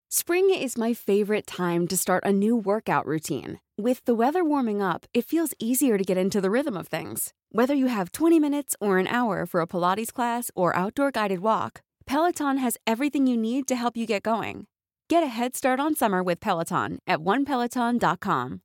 Spring is my favorite time to start a new workout routine. With the weather warming up, it feels easier to get into the rhythm of things. Whether you have 20 minutes or an hour for a Pilates class or outdoor guided walk, Peloton has everything you need to help you get going. Get a head start on summer with Peloton at onepeloton.com.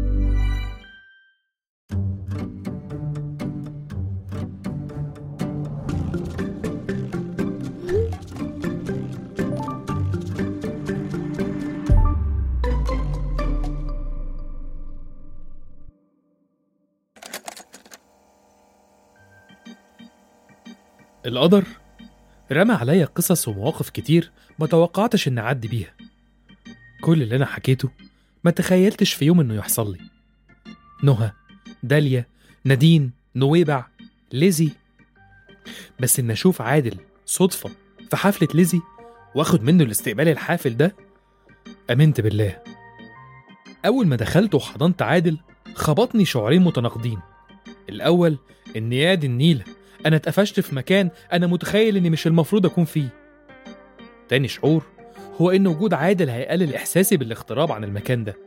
القدر رمى عليا قصص ومواقف كتير ما توقعتش إني أعدي بيها كل اللي أنا حكيته ما تخيلتش في يوم إنه يحصل لي نهى داليا نادين نويبع ليزي بس إن أشوف عادل صدفة في حفلة ليزي واخد منه الاستقبال الحافل ده آمنت بالله أول ما دخلت وحضنت عادل خبطني شعورين متناقضين الأول إن يا دي النيلة أنا اتقفشت في مكان أنا متخيل إني مش المفروض أكون فيه تاني شعور هو إن وجود عادل هيقلل إحساسي بالاغتراب عن المكان ده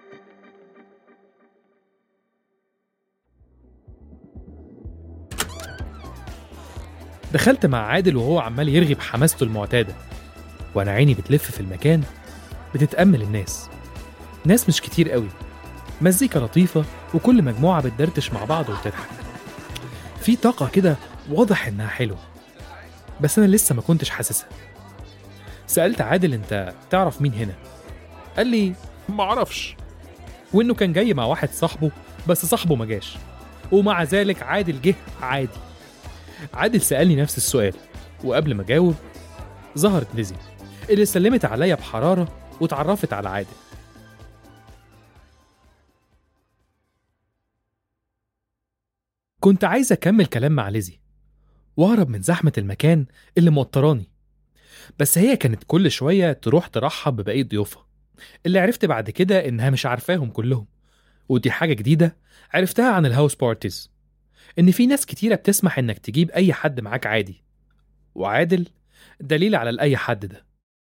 دخلت مع عادل وهو عمال يرغي بحماسته المعتادة وأنا عيني بتلف في المكان بتتأمل الناس ناس مش كتير قوي مزيكا لطيفة وكل مجموعة بتدردش مع بعض وتضحك في طاقة كده واضح إنها حلوة بس أنا لسه ما كنتش حاسسها سألت عادل أنت تعرف مين هنا؟ قال لي معرفش وإنه كان جاي مع واحد صاحبه بس صاحبه ما جاش ومع ذلك عادل جه عادي عادل سألني نفس السؤال وقبل ما أجاوب ظهرت ليزي اللي سلمت عليا بحرارة واتعرفت على عادل كنت عايز أكمل كلام مع ليزي وأهرب من زحمة المكان اللي موتراني بس هي كانت كل شوية تروح ترحب ببقية ضيوفها اللي عرفت بعد كده إنها مش عارفاهم كلهم ودي حاجة جديدة عرفتها عن الهاوس بارتيز إن في ناس كتيرة بتسمح إنك تجيب أي حد معاك عادي وعادل دليل على الأي حد ده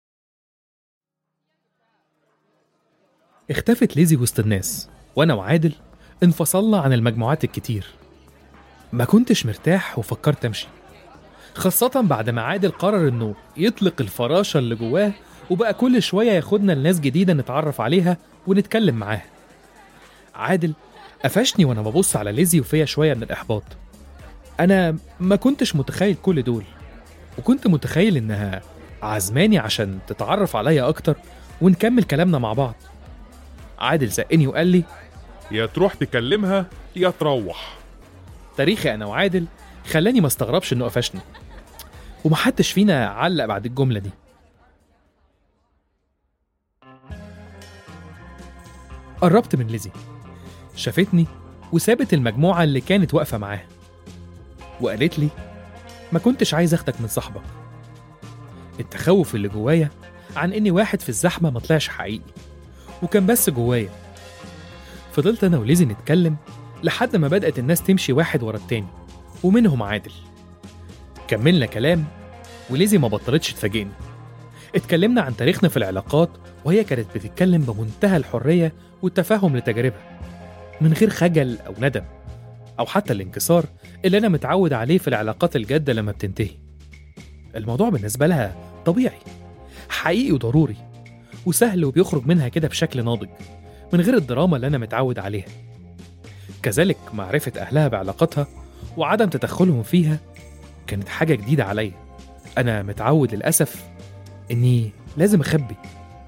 اختفت ليزي وسط الناس وأنا وعادل انفصلنا عن المجموعات الكتير ما كنتش مرتاح وفكرت امشي خاصة بعد ما عادل قرر انه يطلق الفراشة اللي جواه وبقى كل شوية ياخدنا لناس جديدة نتعرف عليها ونتكلم معاها عادل قفشني وانا ببص على ليزي وفيا شوية من الإحباط أنا ما كنتش متخيل كل دول وكنت متخيل إنها عزماني عشان تتعرف عليا أكتر ونكمل كلامنا مع بعض عادل زقني وقال لي يا تروح تكلمها يا تروح تاريخي انا وعادل خلاني ما استغربش انه قفشني ومحدش فينا علق بعد الجمله دي قربت من ليزي شافتني وسابت المجموعه اللي كانت واقفه معاها وقالت لي ما كنتش عايز اخدك من صاحبك التخوف اللي جوايا عن اني واحد في الزحمه ما طلعش حقيقي وكان بس جوايا فضلت انا وليزي نتكلم لحد ما بدأت الناس تمشي واحد ورا التاني ومنهم عادل كملنا كلام وليزي ما بطلتش تفاجئني اتكلمنا عن تاريخنا في العلاقات وهي كانت بتتكلم بمنتهى الحرية والتفهم لتجاربها من غير خجل أو ندم أو حتى الانكسار اللي أنا متعود عليه في العلاقات الجادة لما بتنتهي الموضوع بالنسبة لها طبيعي حقيقي وضروري وسهل وبيخرج منها كده بشكل ناضج من غير الدراما اللي أنا متعود عليها كذلك معرفة أهلها بعلاقتها وعدم تدخلهم فيها كانت حاجة جديدة عليا أنا متعود للأسف إني لازم أخبي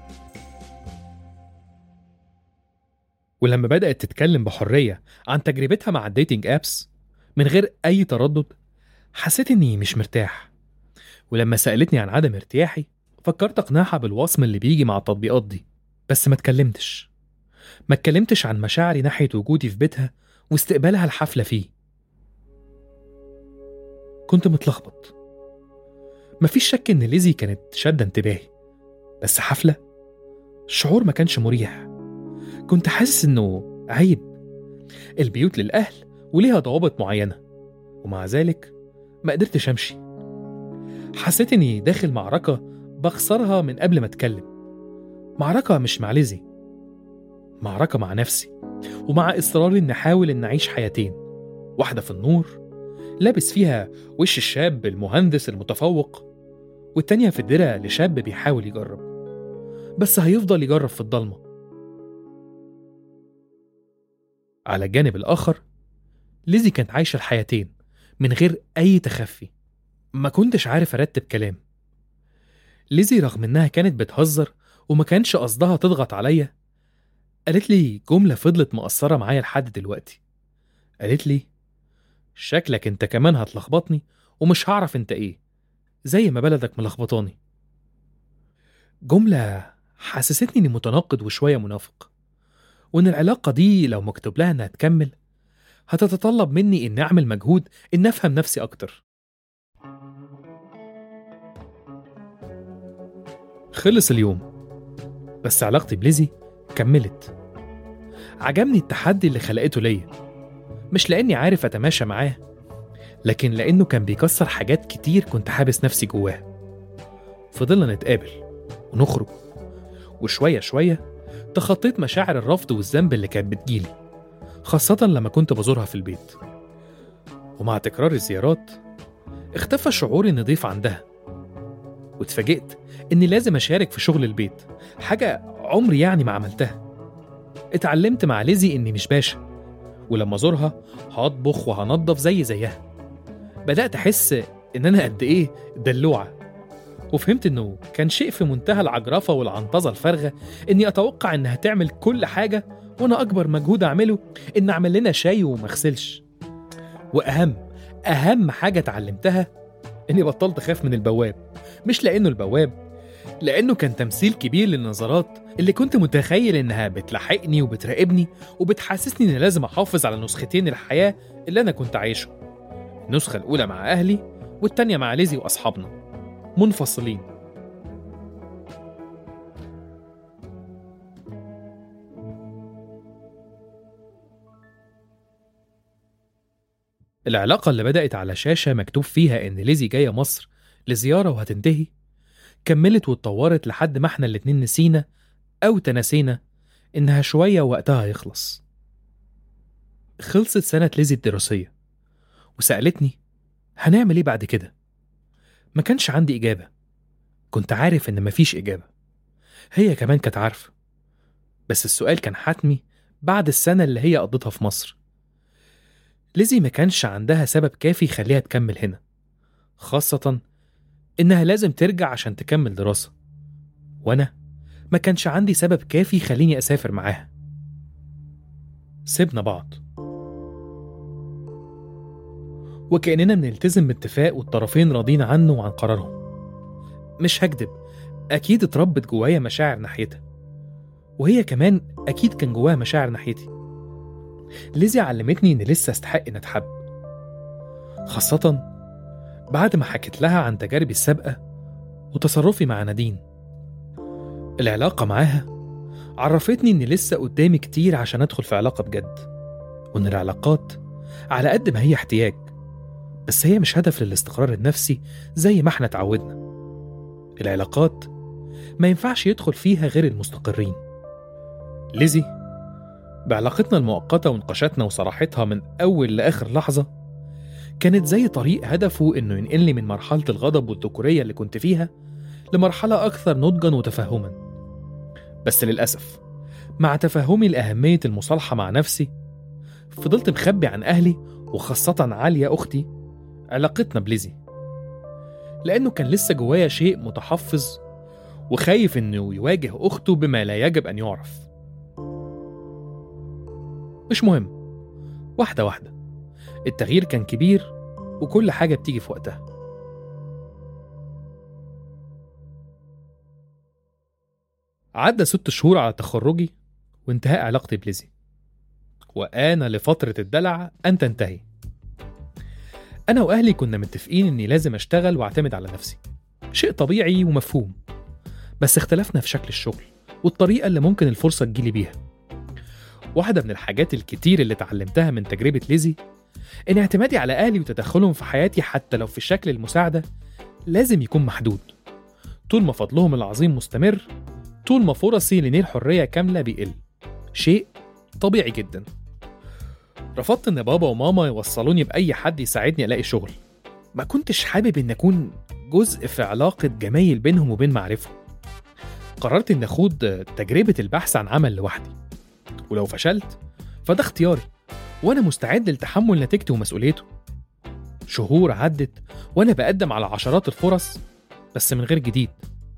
ولما بدأت تتكلم بحرية عن تجربتها مع الديتنج أبس من غير أي تردد حسيت إني مش مرتاح ولما سألتني عن عدم ارتياحي فكرت أقنعها بالوصم اللي بيجي مع التطبيقات دي بس ما اتكلمتش ما اتكلمتش عن مشاعري ناحية وجودي في بيتها واستقبالها الحفلة فيه كنت متلخبط مفيش شك إن ليزي كانت شادة انتباهي بس حفلة الشعور ما كانش مريح كنت حاسس إنه عيب البيوت للأهل وليها ضوابط معينة ومع ذلك ما قدرتش أمشي حسيت إني داخل معركة بخسرها من قبل ما أتكلم معركة مش مع ليزي معركة مع نفسي ومع إصراري إن أحاول إن أعيش حياتين واحدة في النور لابس فيها وش الشاب المهندس المتفوق والتانية في الدرع لشاب بيحاول يجرب بس هيفضل يجرب في الضلمة على الجانب الآخر ليزي كانت عايشة الحياتين من غير أي تخفي ما كنتش عارف أرتب كلام ليزي رغم إنها كانت بتهزر وما كانش قصدها تضغط عليا قالت لي جملة فضلت مأثرة معايا لحد دلوقتي قالت لي شكلك انت كمان هتلخبطني ومش هعرف انت ايه زي ما بلدك ملخبطاني جملة حسستني اني متناقض وشوية منافق وان العلاقة دي لو مكتوب لها انها تكمل هتتطلب مني اني اعمل مجهود ان افهم نفسي اكتر خلص اليوم بس علاقتي بليزي كملت عجبني التحدي اللي خلقته ليا مش لاني عارف اتماشى معاه لكن لانه كان بيكسر حاجات كتير كنت حابس نفسي جواها فضلنا نتقابل ونخرج وشوية شوية تخطيت مشاعر الرفض والذنب اللي كانت بتجيلي خاصة لما كنت بزورها في البيت ومع تكرار الزيارات اختفى شعوري اني ضيف عندها واتفاجئت اني لازم اشارك في شغل البيت حاجة عمري يعني ما عملتها اتعلمت مع ليزي اني مش باشا ولما ازورها هطبخ وهنضف زي زيها بدأت أحس إن أنا قد إيه دلوعة وفهمت إنه كان شيء في منتهى العجرفة والعنطزة الفارغة إني أتوقع إنها تعمل كل حاجة وأنا أكبر مجهود أعمله إن أعمل لنا شاي وما أغسلش وأهم أهم حاجة اتعلمتها إني بطلت أخاف من البواب مش لأنه البواب لأنه كان تمثيل كبير للنظرات اللي كنت متخيل إنها بتلاحقني وبتراقبني وبتحسسني إني لازم أحافظ على نسختين الحياة اللي أنا كنت عايشهم النسخة الأولى مع أهلي والتانية مع ليزي وأصحابنا منفصلين العلاقة اللي بدأت على شاشة مكتوب فيها إن ليزي جاية مصر لزيارة وهتنتهي كملت واتطورت لحد ما احنا الاتنين نسينا أو تناسينا إنها شوية وقتها هيخلص خلصت سنة ليزي الدراسية وسألتني هنعمل إيه بعد كده؟ ما كانش عندي إجابة كنت عارف إن مفيش إجابة هي كمان كانت عارفة بس السؤال كان حتمي بعد السنة اللي هي قضتها في مصر ليزي ما كانش عندها سبب كافي يخليها تكمل هنا خاصة إنها لازم ترجع عشان تكمل دراسة وأنا ما كانش عندي سبب كافي يخليني أسافر معاها سيبنا بعض وكأننا بنلتزم باتفاق والطرفين راضين عنه وعن قرارهم مش هكدب أكيد اتربت جوايا مشاعر ناحيتها وهي كمان أكيد كان جواها مشاعر ناحيتي ليزي علمتني إن لسه أستحق إن أتحب خاصة بعد ما حكيت لها عن تجاربي السابقة وتصرفي مع نادين العلاقة معاها عرفتني إن لسه قدامي كتير عشان أدخل في علاقة بجد وإن العلاقات على قد ما هي احتياج بس هي مش هدف للاستقرار النفسي زي ما احنا اتعودنا العلاقات ما ينفعش يدخل فيها غير المستقرين ليزي بعلاقتنا المؤقتة ونقاشاتنا وصراحتها من أول لآخر لحظة كانت زي طريق هدفه إنه ينقلني من مرحلة الغضب والذكورية اللي كنت فيها لمرحلة أكثر نضجا وتفهما بس للأسف مع تفهمي لأهمية المصالحة مع نفسي فضلت مخبي عن أهلي وخاصة عليا أختي علاقتنا بليزي لأنه كان لسه جوايا شيء متحفظ وخايف إنه يواجه أخته بما لا يجب أن يعرف مش مهم واحدة واحدة التغيير كان كبير وكل حاجة بتيجي في وقتها عدى ست شهور على تخرجي وانتهاء علاقتي بليزي وآن لفترة الدلع أن تنتهي أنا وأهلي كنا متفقين إني لازم أشتغل وأعتمد على نفسي شيء طبيعي ومفهوم بس اختلفنا في شكل الشغل والطريقة اللي ممكن الفرصة تجيلي بيها واحدة من الحاجات الكتير اللي اتعلمتها من تجربة ليزي إن اعتمادي على أهلي وتدخلهم في حياتي حتى لو في شكل المساعدة لازم يكون محدود طول ما فضلهم العظيم مستمر طول ما فرصي لنيل حرية كاملة بيقل شيء طبيعي جدا رفضت ان بابا وماما يوصلوني بأي حد يساعدني ألاقي شغل ما كنتش حابب ان اكون جزء في علاقة جمايل بينهم وبين معرفة قررت ان اخوض تجربة البحث عن عمل لوحدي ولو فشلت فده اختياري وانا مستعد لتحمل نتيجته ومسؤوليته شهور عدت وانا بقدم على عشرات الفرص بس من غير جديد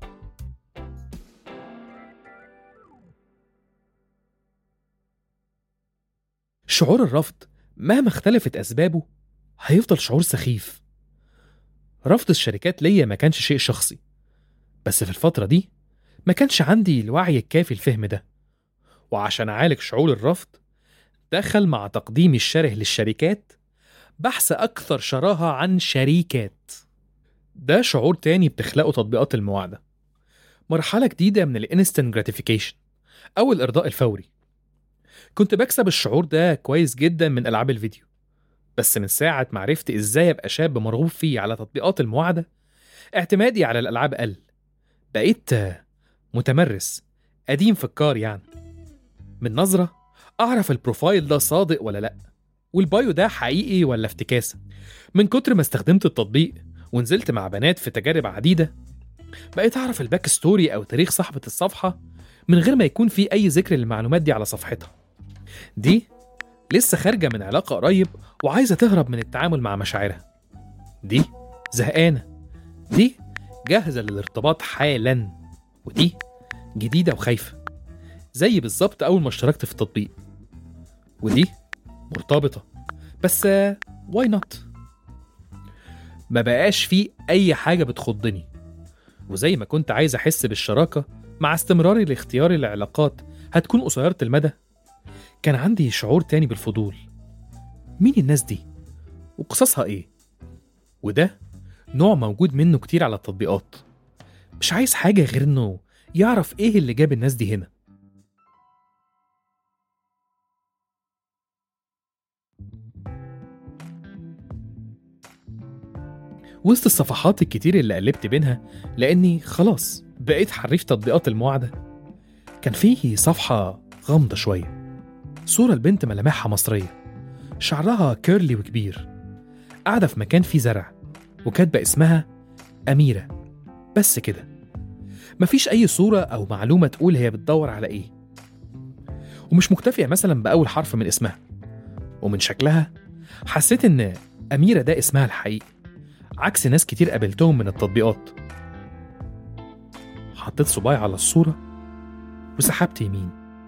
شعور الرفض مهما اختلفت أسبابه هيفضل شعور سخيف رفض الشركات ليا ما كانش شيء شخصي بس في الفترة دي ما كانش عندي الوعي الكافي الفهم ده وعشان أعالج شعور الرفض دخل مع تقديمي الشره للشركات بحث أكثر شراهة عن شريكات ده شعور تاني بتخلقه تطبيقات المواعدة مرحلة جديدة من الانستنت جراتيفيكيشن أو الإرضاء الفوري كنت بكسب الشعور ده كويس جدا من ألعاب الفيديو بس من ساعة ما عرفت إزاي أبقى شاب مرغوب فيه على تطبيقات المواعدة اعتمادي على الألعاب قل بقيت آه، متمرس قديم في الكار يعني من نظرة أعرف البروفايل ده صادق ولا لأ والبايو ده حقيقي ولا افتكاسة من كتر ما استخدمت التطبيق ونزلت مع بنات في تجارب عديدة بقيت أعرف الباك ستوري أو تاريخ صاحبة الصفحة من غير ما يكون في أي ذكر للمعلومات دي على صفحتها دي لسه خارجة من علاقة قريب وعايزة تهرب من التعامل مع مشاعرها دي زهقانة دي جاهزة للارتباط حالا ودي جديدة وخايفة زي بالظبط أول ما اشتركت في التطبيق ودي مرتبطة بس واي نوت ما بقاش في أي حاجة بتخضني وزي ما كنت عايز أحس بالشراكة مع استمراري لاختياري لعلاقات هتكون قصيرة المدى كان عندي شعور تاني بالفضول مين الناس دي؟ وقصصها ايه؟ وده نوع موجود منه كتير على التطبيقات مش عايز حاجة غير انه يعرف ايه اللي جاب الناس دي هنا وسط الصفحات الكتير اللي قلبت بينها لاني خلاص بقيت حريف تطبيقات المواعدة كان فيه صفحة غامضة شوية صورة البنت ملامحها مصرية شعرها كيرلي وكبير قاعدة في مكان فيه زرع وكاتبة اسمها أميرة بس كده مفيش أي صورة أو معلومة تقول هي بتدور على إيه ومش مكتفية مثلا بأول حرف من اسمها ومن شكلها حسيت إن أميرة ده اسمها الحقيقي عكس ناس كتير قابلتهم من التطبيقات حطيت صباعي على الصورة وسحبت يمين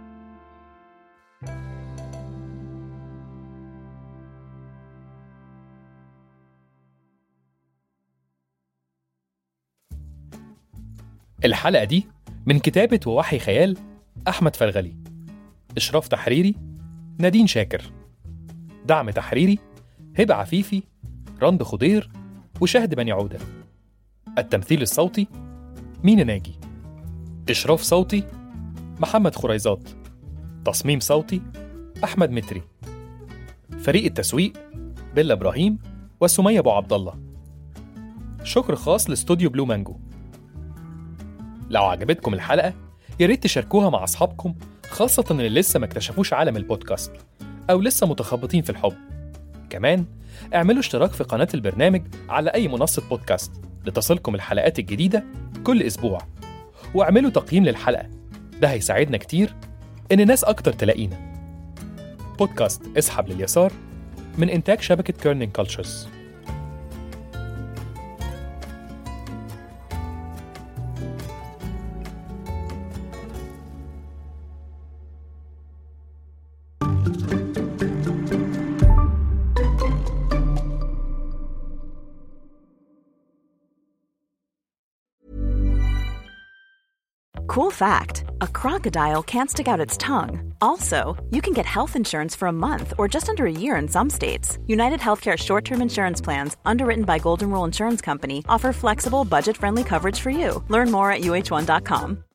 الحلقة دي من كتابة ووحي خيال أحمد فرغلي إشراف تحريري نادين شاكر دعم تحريري هبة عفيفي رند خضير وشهد بني عودة التمثيل الصوتي مينا ناجي إشراف صوتي محمد خريزات تصميم صوتي أحمد متري فريق التسويق بيلا إبراهيم وسمية أبو عبد الله شكر خاص لاستوديو بلو مانجو لو عجبتكم الحلقة يا ريت تشاركوها مع أصحابكم خاصة اللي لسه ما اكتشفوش عالم البودكاست أو لسه متخبطين في الحب كمان اعملوا اشتراك في قناة البرنامج على أي منصة بودكاست لتصلكم الحلقات الجديدة كل أسبوع واعملوا تقييم للحلقة ده هيساعدنا كتير إن ناس أكتر تلاقينا بودكاست اسحب لليسار من إنتاج شبكة كيرنينج كولتشرز Cool fact a crocodile can't stick out its tongue. Also, you can get health insurance for a month or just under a year in some states. United Healthcare short term insurance plans, underwritten by Golden Rule Insurance Company, offer flexible, budget friendly coverage for you. Learn more at uh1.com.